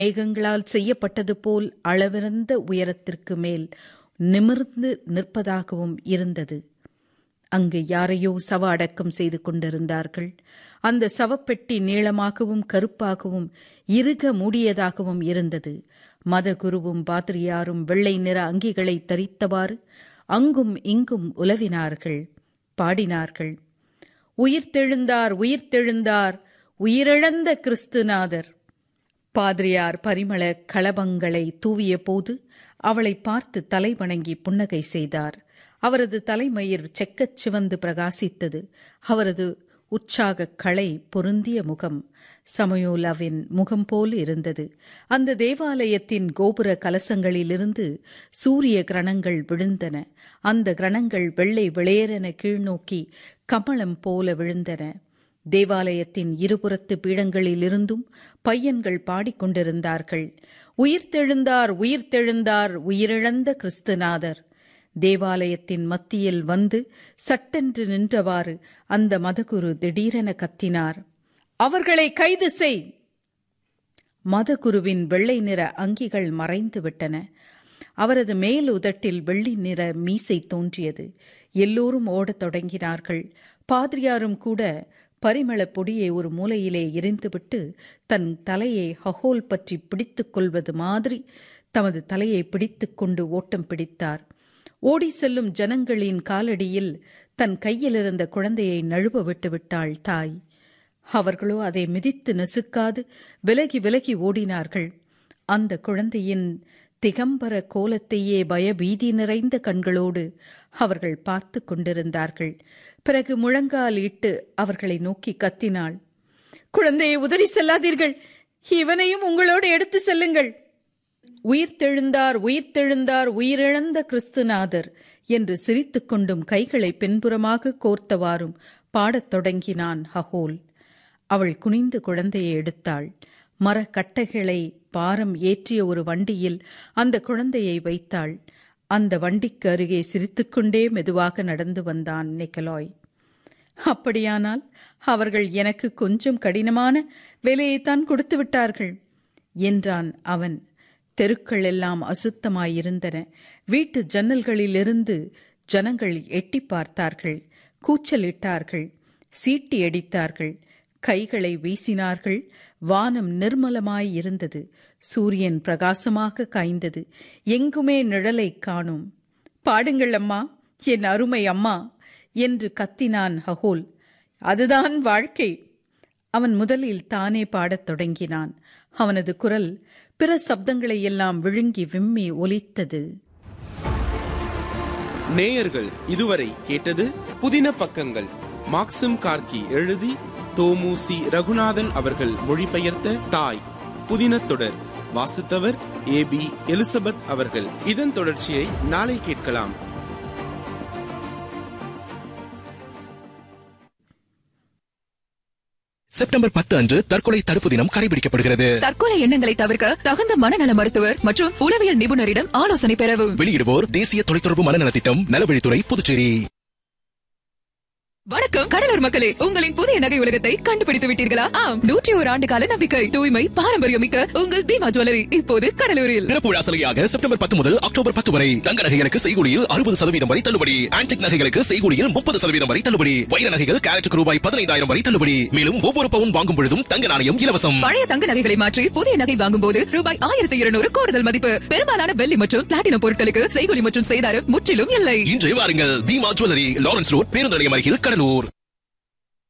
மேகங்களால் செய்யப்பட்டது போல் அளவிறந்த உயரத்திற்கு மேல் நிமிர்ந்து நிற்பதாகவும் இருந்தது அங்கு யாரையோ சவ அடக்கம் செய்து கொண்டிருந்தார்கள் அந்த சவப்பெட்டி நீளமாகவும் கருப்பாகவும் இறுக மூடியதாகவும் இருந்தது மதகுருவும் பாதிரியாரும் வெள்ளை நிற அங்கிகளை தரித்தவாறு அங்கும் இங்கும் உலவினார்கள் பாடினார்கள் உயிர்த்தெழுந்தார் உயிர்த்தெழுந்தார் உயிரிழந்த கிறிஸ்துநாதர் பாதிரியார் பரிமள களபங்களை தூவிய போது அவளை பார்த்து தலை வணங்கி புன்னகை செய்தார் அவரது தலைமயிர் செக்கச் சிவந்து பிரகாசித்தது அவரது உற்சாக களை பொருந்திய முகம் சமயோலாவின் முகம் போல் இருந்தது அந்த தேவாலயத்தின் கோபுர கலசங்களிலிருந்து சூரிய கிரணங்கள் விழுந்தன அந்த கிரணங்கள் வெள்ளை வெளியேறென கீழ்நோக்கி கமலம் போல விழுந்தன தேவாலயத்தின் இருபுறத்து பீடங்களிலிருந்தும் பையன்கள் பாடிக்கொண்டிருந்தார்கள் உயிர்த்தெழுந்தார் உயிர்த்தெழுந்தார் உயிரிழந்த கிறிஸ்துநாதர் தேவாலயத்தின் மத்தியில் வந்து சட்டென்று நின்றவாறு அந்த மதகுரு திடீரென கத்தினார் அவர்களை கைது செய் மதகுருவின் வெள்ளை நிற அங்கிகள் மறைந்து விட்டன அவரது மேல் உதட்டில் வெள்ளி நிற மீசை தோன்றியது எல்லோரும் ஓடத் தொடங்கினார்கள் பாதிரியாரும் கூட பரிமளப் பொடியை ஒரு மூலையிலே எரிந்துவிட்டு தன் தலையை ஹஹோல் பற்றி பிடித்துக் கொள்வது மாதிரி தமது தலையை பிடித்துக்கொண்டு ஓட்டம் பிடித்தார் ஓடி செல்லும் ஜனங்களின் காலடியில் தன் கையில் இருந்த குழந்தையை நழுவ விட்டுவிட்டாள் தாய் அவர்களோ அதை மிதித்து நசுக்காது விலகி விலகி ஓடினார்கள் அந்த குழந்தையின் திகம்பர கோலத்தையே பயபீதி நிறைந்த கண்களோடு அவர்கள் பார்த்து கொண்டிருந்தார்கள் பிறகு முழங்கால் இட்டு அவர்களை நோக்கி கத்தினாள் குழந்தையை உதறி செல்லாதீர்கள் இவனையும் உங்களோடு எடுத்து செல்லுங்கள் உயிர்த்தெழுந்தார் உயிர்த்தெழுந்தார் உயிரிழந்த கிறிஸ்துநாதர் என்று சிரித்துக்கொண்டும் கைகளை பின்புறமாக கோர்த்தவாறும் பாடத் தொடங்கினான் ஹஹோல் அவள் குனிந்து குழந்தையை எடுத்தாள் மரக்கட்டைகளை பாரம் ஏற்றிய ஒரு வண்டியில் அந்த குழந்தையை வைத்தாள் அந்த வண்டிக்கு அருகே சிரித்துக்கொண்டே மெதுவாக நடந்து வந்தான் நிக்கலாய் அப்படியானால் அவர்கள் எனக்கு கொஞ்சம் கடினமான வேலையைத்தான் கொடுத்து விட்டார்கள் என்றான் அவன் தெருக்கள் எல்லாம் அசுத்தமாயிருந்தன வீட்டு ஜன்னல்களிலிருந்து ஜனங்கள் எட்டி பார்த்தார்கள் கூச்சலிட்டார்கள் சீட்டி அடித்தார்கள் கைகளை வீசினார்கள் வானம் நிர்மலமாயிருந்தது சூரியன் பிரகாசமாக காய்ந்தது எங்குமே நிழலை காணும் பாடுங்கள் அம்மா என் அருமை அம்மா என்று கத்தினான் ஹகோல் அதுதான் வாழ்க்கை அவன் முதலில் தானே பாடத் தொடங்கினான் அவனது குரல் பிற சப்தங்களை எல்லாம் விழுங்கி விம்மி ஒலித்தது நேயர்கள் இதுவரை கேட்டது புதின பக்கங்கள் மாக்சிம் கார்கி எழுதி தோமுசி ரகுநாதன் அவர்கள் மொழிபெயர்த்த தாய் புதின தொடர் வாசித்தவர் ஏ பி எலிசபெத் அவர்கள் இதன் தொடர்ச்சியை நாளை கேட்கலாம் செப்டம்பர் பத்து அன்று தற்கொலை தடுப்பு தினம் கடைபிடிக்கப்படுகிறது தற்கொலை எண்ணங்களை தவிர்க்க தகுந்த மனநல மருத்துவர் மற்றும் உளவியல் நிபுணரிடம் ஆலோசனை பெறவும் வெளியிடுவோர் தேசிய தொலைத்தொடர்பு மனநல திட்டம் நலவழித்துறை புதுச்சேரி வணக்கம் கடலூர் மக்களே உங்களின் புதிய நகை உலகத்தை கண்டுபிடித்து விட்டீர்களா ஆம் நூற்றி ஒரு ஆண்டு கால நம்பிக்கை தூய்மை பாரம்பரியம் மிக்க உங்கள் பீமா ஜுவல்லரி இப்போது கடலூரில் திறப்பு விழா சலுகையாக செப்டம்பர் பத்து முதல் அக்டோபர் பத்து வரை தங்க நகைகளுக்கு செய்கூலியில் அறுபது சதவீதம் வரை தள்ளுபடி ஆன்டிக் நகைகளுக்கு செய்கூலியில் முப்பது சதவீதம் வரை தள்ளுபடி வைர நகைகள் கேரட்டுக்கு ரூபாய் பதினைந்தாயிரம் வரை தள்ளுபடி மேலும் ஒவ்வொரு பவுன் வாங்கும் பொழுதும் தங்க நாணயம் இலவசம் பழைய தங்க நகைகளை மாற்றி புதிய நகை வாங்கும் போது ரூபாய் ஆயிரத்தி இருநூறு கூடுதல் மதிப்பு பெரும்பாலான வெள்ளி மற்றும் பிளாட்டினம் பொருட்களுக்கு செய்கூலி மற்றும் செய்தாரம் முற்றிலும் இல்லை இன்று வாருங்கள் தீமா ஜுவல்லரி லாரன்ஸ் ரோட் பேருந்து நிலையம் அருகில் கடலூர்